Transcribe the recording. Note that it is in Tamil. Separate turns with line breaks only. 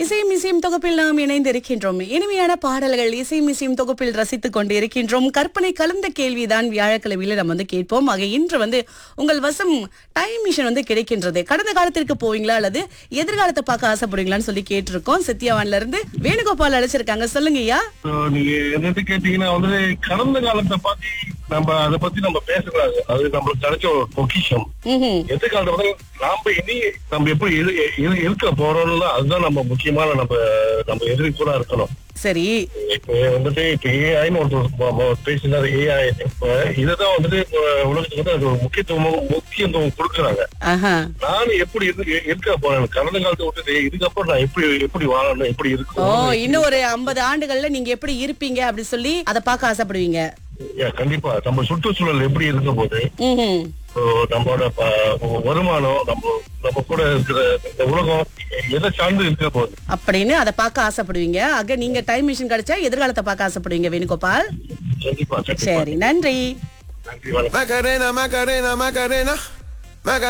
இசையும் இசையும் தொகுப்பில் நாம் இணைந்திருக்கின்றோம் இனிமையான பாடல்கள் இசையும் இசையும் தொகுப்பில் ரசித்துக் கொண்டு இருக்கின்றோம் கற்பனை கலந்த கேள்விதான் வியாழக்கிழமையில நம்ம வந்து கேட்போம் ஆக இன்று வந்து உங்கள் வசம் டைம் மிஷின் வந்து கிடைக்கின்றது கடந்த காலத்திற்கு போவீங்களா அல்லது எதிர்காலத்தை பார்க்க ஆசைப்படுவீங்களான்னு சொல்லி கேட்டிருக்கோம் சத்யாவான்ல இருந்து வேணுகோபால் அழைச்சிருக்காங்க சொல்லுங்க ஐயா
So, நீங்க என்னது கேட்டீங்கன்னா வந்து கடந்த காலத்தை பத்தி நம்ம அதை பத்தி நம்ம பேசக்கூடாது அது நம்மளுக்கு கிடைச்ச ஒரு பொக்கிஷம்
ம்ஹும்.
எதிர்காலத்தை வந்து நாம இனி நம்ம எப்படி இரு- இரு- இருக்க போறோம்னு அதுதான் நம்ம முக்கியமான நம்ம நம்ம எதிர்ப்புறா இருக்கணும்
சரி
இப்ப வந்துட்டு இப்ப ஏஐன்னு ஒருத்தர் பேசினாரு ஏஐ இப்ப இதுதான் வந்துட்டு இப்ப உலகத்துக்கு வந்து அது ஒரு முக்கியத்துவம் முக்கியத்துவம் கொடுக்குறாங்க
ஆஹா
நான் எப்படி இரு- இருக்க போறேன் கடந்த காலத்தை விட்டு இதுக்கப்புறம் நான் எப்படி எப்படி வாழணும் எப்படி
ஓ
இருக்கும்
இன்னும் ஒரு ஐம்பது ஆண்டுகள்ல நீங்க எப்படி இருப்பீங்க அப்படி சொல்லி அதை பார்க்க ஆசைப்படுவீங்க
Yeah, கண்டிப்பா நம்ம சுற்றுச்சூழல் எப்படி இருக்க போது
ம்ஹும்.
So, நம்மளோட ப- வருமானம் நம்ம நம்ம கூட இருக்கிற இந்த உலகம் எதை சார்ந்து இருக்க போகுது
அப்படின்னு அதை பார்க்க ஆசைப்படுவீங்க ஆக நீங்க டைம் மிஷின் கிடைச்சா எதிர்காலத்தை பார்க்க ஆசைப்படுவீங்க வேணுகோபால்
கண்டிப்பா கண்டிப்பா
சரி நன்றி
நன்றி வணக்கம்
Macarena, Macarena, Macarena. Macarena.